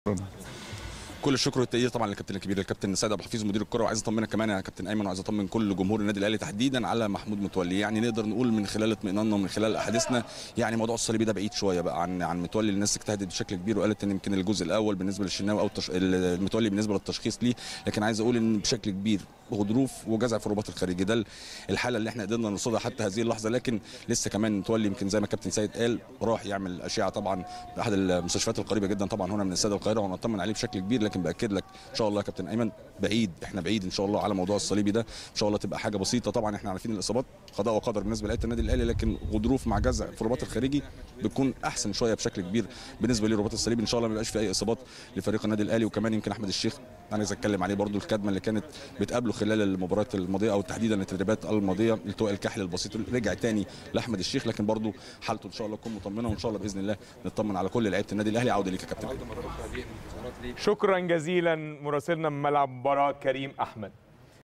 كل الشكر والتقدير طبعا للكابتن الكبير الكابتن سيد ابو حفيظ مدير الكره وعايز اطمنك كمان يا كابتن ايمن وعايز اطمن كل جمهور النادي الاهلي تحديدا على محمود متولي يعني نقدر نقول من خلال اطمئناننا ومن خلال احاديثنا يعني موضوع الصليبي ده بعيد شويه بقى عن عن متولي الناس اجتهدت بشكل كبير وقالت ان يمكن الجزء الاول بالنسبه للشناوي او التش... المتولي بالنسبه للتشخيص ليه لكن عايز اقول ان بشكل كبير غضروف وجزع في الرباط الخارجي ده الحاله اللي احنا قدرنا نرصدها حتى هذه اللحظه لكن لسه كمان متولي يمكن زي ما كابتن سيد قال راح يعمل اشعه طبعا في احد المستشفيات القريبه جدا طبعا هنا من استاد القاهره ونطمن عليه بشكل كبير لكن باكد لك ان شاء الله يا كابتن ايمن بعيد احنا بعيد ان شاء الله على موضوع الصليبي ده ان شاء الله تبقى حاجه بسيطه طبعا احنا عارفين الاصابات قضاء وقدر بالنسبه لعيبه النادي الاهلي لكن غضروف مع جزع في الرباط الخارجي بتكون احسن شويه بشكل كبير بالنسبه للرباط الصليبي ان شاء الله ما يبقاش في اي اصابات لفريق النادي الاهلي وكمان يمكن احمد الشيخ انا عايز اتكلم عليه برضو الكدمه اللي كانت بتقابله خلال المباريات الماضيه او تحديدا التدريبات الماضيه التواء الكحل البسيط رجع تاني لاحمد الشيخ لكن برضو حالته ان شاء الله تكون مطمنه وان شاء الله باذن الله نطمن على كل لعيبه النادي الاهلي عوده ليك يا كابتن شكرا جزيلا مراسلنا من ملعب مباراه كريم احمد